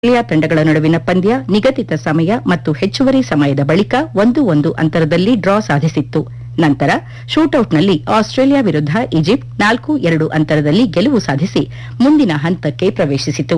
Australia ತಂಡಗಳ ನಡುವಿನ ಪಂದ್ಯ ನಿಗದಿತ ಸಮಯ ಮತ್ತು ಹೆಚ್ಚುವರಿ ಸಮಯದ ಬಳಿಕ ಒಂದು ಒಂದು ಅಂತರದಲ್ಲಿ ಡ್ರಾ ಸಾಧಿಸಿತ್ತು ನಂತರ ಶೂಟೌಟ್ನಲ್ಲಿ ಆಸ್ಟ್ರೇಲಿಯಾ ವಿರುದ್ಧ ಈಜಿಪ್ಟ್ ನಾಲ್ಕು ಎರಡು ಅಂತರದಲ್ಲಿ ಗೆಲುವು ಸಾಧಿಸಿ ಮುಂದಿನ ಹಂತಕ್ಕೆ ಪ್ರವೇಶಿಸಿತು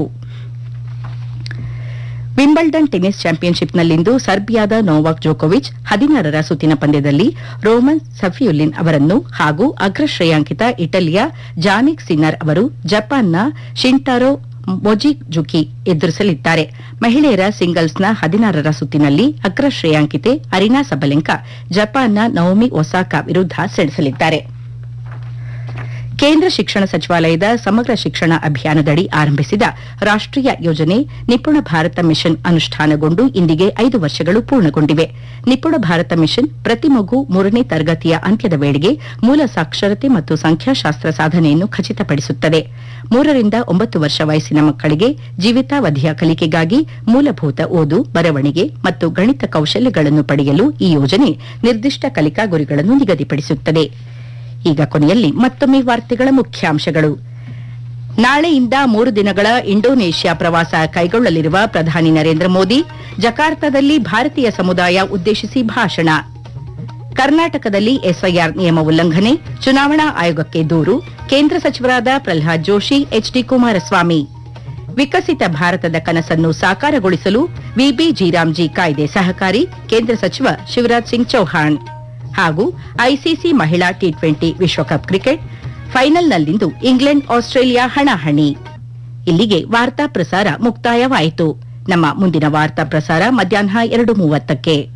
ವಿಂಬಲ್ಡನ್ ಟೆನಿಸ್ ಚಾಂಪಿಯನ್ಶಿಪ್ನಲ್ಲಿಂದು ಸರ್ಬಿಯಾದ ನೋವಾಕ್ ಜೋಕೋವಿಚ್ ಹದಿನಾರರ ಸುತ್ತಿನ ಪಂದ್ಯದಲ್ಲಿ ರೋಮನ್ ಸಫಿಯುಲಿನ್ ಅವರನ್ನು ಹಾಗೂ ಅಗ್ರ ಶ್ರೇಯಾಂಕಿತ ಇಟಲಿಯ ಜಾನಿಕ್ ಸಿನ್ನರ್ ಅವರು ಜಪಾನ್ನ ಶಿಂಟಾರೋ ಮೊಜಿಜುಕಿ ಎದುರಿಸಲಿದ್ದಾರೆ ಮಹಿಳೆಯರ ಸಿಂಗಲ್ಸ್ನ ಹದಿನಾರರ ಸುತ್ತಿನಲ್ಲಿ ಅಗ್ರ ಶ್ರೇಯಾಂಕಿತೆ ಅರಿನಾ ಸಬಲೆಂಕಾ ಜಪಾನ್ನ ನವೋಮಿ ಒಸಾಕಾ ವಿರುದ್ಧ ಸೆಣಸಲಿದ್ದಾರೆ ಕೇಂದ್ರ ಶಿಕ್ಷಣ ಸಚಿವಾಲಯದ ಸಮಗ್ರ ಶಿಕ್ಷಣ ಅಭಿಯಾನದಡಿ ಆರಂಭಿಸಿದ ರಾಷ್ಟೀಯ ಯೋಜನೆ ನಿಪುಣ ಭಾರತ ಮಿಷನ್ ಅನುಷ್ಠಾನಗೊಂಡು ಇಂದಿಗೆ ಐದು ವರ್ಷಗಳು ಪೂರ್ಣಗೊಂಡಿವೆ ನಿಪುಣ ಭಾರತ ಮಿಷನ್ ಪ್ರತಿ ಮಗು ಮೂರನೇ ತರಗತಿಯ ಅಂತ್ಯದ ವೇಳೆಗೆ ಮೂಲ ಸಾಕ್ಷರತೆ ಮತ್ತು ಸಂಖ್ಯಾಶಾಸ್ತ್ರ ಸಾಧನೆಯನ್ನು ಖಚಿತಪಡಿಸುತ್ತದೆ ಮೂರರಿಂದ ಒಂಬತ್ತು ವರ್ಷ ವಯಸ್ಸಿನ ಮಕ್ಕಳಿಗೆ ಜೀವಿತಾವಧಿಯ ಕಲಿಕೆಗಾಗಿ ಮೂಲಭೂತ ಓದು ಬರವಣಿಗೆ ಮತ್ತು ಗಣಿತ ಕೌಶಲ್ಯಗಳನ್ನು ಪಡೆಯಲು ಈ ಯೋಜನೆ ನಿರ್ದಿಷ್ಟ ಕಲಿಕಾ ಗುರಿಗಳನ್ನು ನಿಗದಿಪಡಿಸುತ್ತದೆ ಈಗ ಕೊನೆಯಲ್ಲಿ ಮತ್ತೊಮ್ಮೆ ವಾರ್ತೆಗಳ ಮುಖ್ಯಾಂಶಗಳು ನಾಳೆಯಿಂದ ಮೂರು ದಿನಗಳ ಇಂಡೋನೇಷ್ಯಾ ಪ್ರವಾಸ ಕೈಗೊಳ್ಳಲಿರುವ ಪ್ರಧಾನಿ ನರೇಂದ್ರ ಮೋದಿ ಜಕಾರ್ತದಲ್ಲಿ ಭಾರತೀಯ ಸಮುದಾಯ ಉದ್ದೇಶಿಸಿ ಭಾಷಣ ಕರ್ನಾಟಕದಲ್ಲಿ ಎಸ್ಐಆರ್ ನಿಯಮ ಉಲ್ಲಂಘನೆ ಚುನಾವಣಾ ಆಯೋಗಕ್ಕೆ ದೂರು ಕೇಂದ್ರ ಸಚಿವರಾದ ಪ್ರಲ್ಹಾದ್ ಜೋಶಿ ಎಚ್ಡಿ ಕುಮಾರಸ್ವಾಮಿ ವಿಕಸಿತ ಭಾರತದ ಕನಸನ್ನು ಸಾಕಾರಗೊಳಿಸಲು ವಿಬಿಜಿರಾಮ್ಜಿ ಕಾಯ್ದೆ ಸಹಕಾರಿ ಕೇಂದ್ರ ಸಚಿವ ಶಿವರಾಜ್ ಸಿಂಗ್ ಚೌಹಾಣ್ ಹಾಗೂ ಐಸಿಸಿ ಮಹಿಳಾ ಟಿ ಟ್ವೆಂಟಿ ವಿಶ್ವಕಪ್ ಕ್ರಿಕೆಟ್ ಫೈನಲ್ನಲ್ಲಿಂದು ಇಂಗ್ಲೆಂಡ್ ಆಸ್ಟ್ರೇಲಿಯಾ ಹಣಾಹಣಿ ಇಲ್ಲಿಗೆ ವಾರ್ತಾ ಪ್ರಸಾರ ಮುಕ್ತಾಯವಾಯಿತು ನಮ್ಮ ಮುಂದಿನ ವಾರ್ತಾ ಪ್ರಸಾರ ಮಧ್ಯಾಹ್ನ ಎರಡು ಮೂವತ್ತಕ್ಕೆ